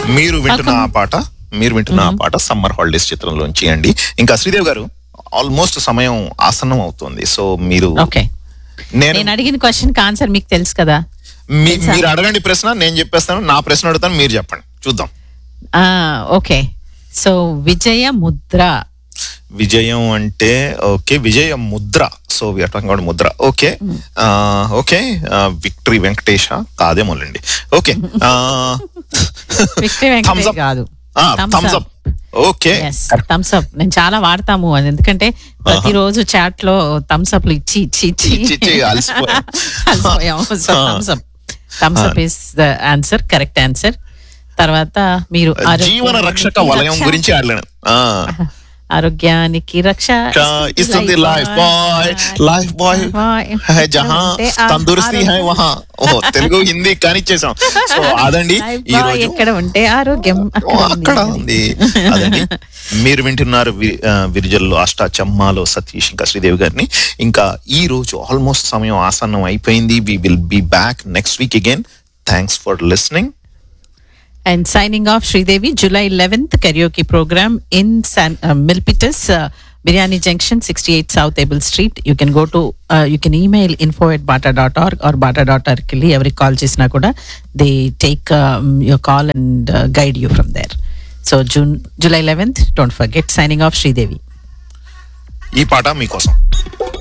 మీరు వింటున్న ఆ పాట మీరు వింటున్న ఆ పాట సమ్మర్ హాలిడేస్ చిత్రంలోంచి అండి ఇంకా శ్రీదేవ్ గారు ఆల్మోస్ట్ సమయం ఆసన్నం అవుతుంది సో మీరు ఓకే నేను నేను అడిగిన క్వశ్చన్ కి ఆన్సర్ మీకు తెలుసు కదా మీ- మీరు అడగండి ప్రశ్న నేను చెప్పేస్తాను నా ప్రశ్న అడుగుతాను మీరు చెప్పండి చూద్దాం ఆ ఓకే సో విజయ ముద్ర విజయం అంటే ఓకే విజయ ముద్ర సో వీఆర్ టాకింగ్ అబౌట్ ముద్ర okay okay victory Venkatesha కాదేమోలండి okay victory Venkatesh కాదు Thumbs Thums up. Up okay yes Thums up నేను చాలా వాడతాము అది ఎందుకంటే ప్రతిరోజు చాట్ లో థమ్స్ అప్ ఇచ్చి ఇచ్చి ఇచ్చి ఇచ్చి ఇచ్చి అలసిపోయాం. అలసిపోయాం so thumbs up thumbs up is the answer correct answer తర్వాత మీరు జీవన రక్షక వలయం రక్ష- గురించి ఆడలేను ఆ, ఆరోగ్యానికి రక్ష ఇస్తుంది లైఫ్ బాయ్ లైఫ్ బాయ్ హై జహా తందూరస్తీ హై వహా ఓ తెలుగు హిందీ కానిచ్చేసాం సో అదండి Life ఈ boy రోజు ఎక్కడ ఉంటే ఆరోగ్యం ఓ, అక్కడ ఉంది అదండి మీరు వింటున్నారు వి- ఆ, విరిజల్లో అష్టా చమ్మాలో సతీష్ ఇంకా శ్రీదేవి గారిని ఇంకా ఈ రోజు ఆల్మోస్ట్ సమయం ఆసన్నం అయిపోయింది we will be back next week again thanks for listening And signing off, Sridevi, July 11th karaoke program in San uh, Milpitas, uh, Biryani Junction, 68 South Able Street. You can go to, uh, you can email info at bata.org or bata.org. కి Every call చేసినా కూడా they take um, your call and uh, guide you from there. So June, July 11th, don't forget. Signing off, Sridevi. ఈ పాట మీకోసం